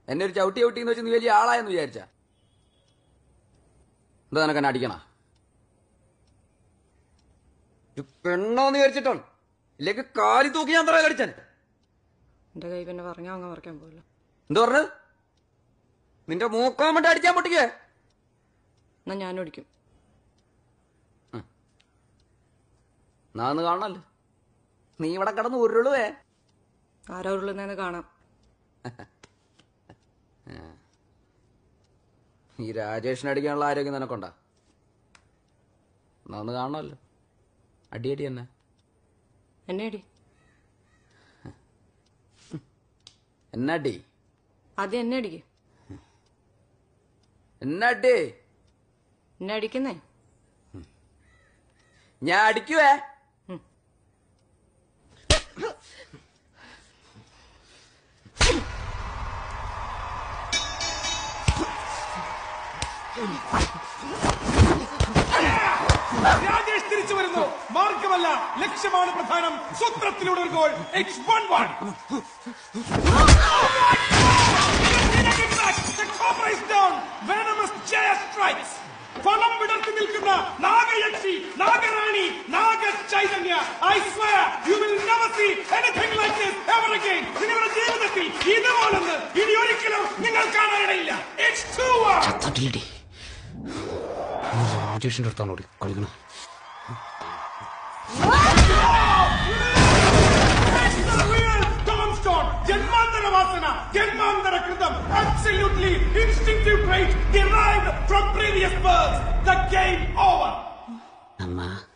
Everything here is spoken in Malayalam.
എന്നെ ഒരു ചവിട്ടി ചവിട്ടി എന്ന് വെച്ച് നീ വലിയ ആളായെന്ന് വിചാരിച്ച എന്താ നിനക്ക് എന്നെ അടിക്കണ പെണ്ണോന്ന് വിചാരിച്ചിട്ടാണ് ഇല്ലെങ്കിൽ കാലി തൂക്കി ഞാൻ തറ കടിച്ചാൻ എന്റെ കൈ പിന്നെ പറഞ്ഞാ അങ്ങ് പറിക്കാൻ പോകില്ല എന്ത് പറഞ്ഞു നിന്റെ മൂക്കാൻ വേണ്ടി അടിച്ചാൻ പൊട്ടിക്കേ എന്നാ ഞാനും അടിക്കും നാ ഒന്ന് കാണണല്ലോ നീ ഇവിടെ കിടന്ന് ഉരുളുവേ ആരാ ഉരുളുന്നതെന്ന് കാണാം ഈ രാജേഷിനെ അടിക്കാനുള്ള ആരോഗ്യം നിനക്കുണ്ടാ എന്നാ ഒന്ന് കാണണമല്ലോ അടിയടി തന്നെ എന്നെ അടി എന്നടി ആദ്യം എന്നെ അടിക്ക് എന്നടി എന്നെ അടിക്കുന്നേ ഞാൻ അടിക്കുവേ രാജേഷ് തിരിച്ചു വരുന്നു മാർഗമല്ല ലക്ഷ്യമാണ് പ്രധാനം സൂത്രത്തിലൂടെ ഒരു ഗോൾ ഇറ്റ്സ് വൺ വൺ പണം വിടർത്തി നിൽക്കുന്ന നാഗയക്ഷി നാഗറാണി നാഗ ചൈതന്യ I swear you will never see anything like this ever again നിങ്ങളുടെ ജീവിതത്തിൽ ഇതുപോലൊന്ന് ഇനി ഒരിക്കലും നിങ്ങൾ കാണാനിടയില്ല ഇറ്റ്സ് ടു വൺ തട്ടിലടി രാജേഷിന്റെ അടുത്താണ് കളിക്കണം ജന്മാന്തര വാസന ജന്മാന്തര കൃതം absolutely instinctive trait derived from previous births the game over അമ്മ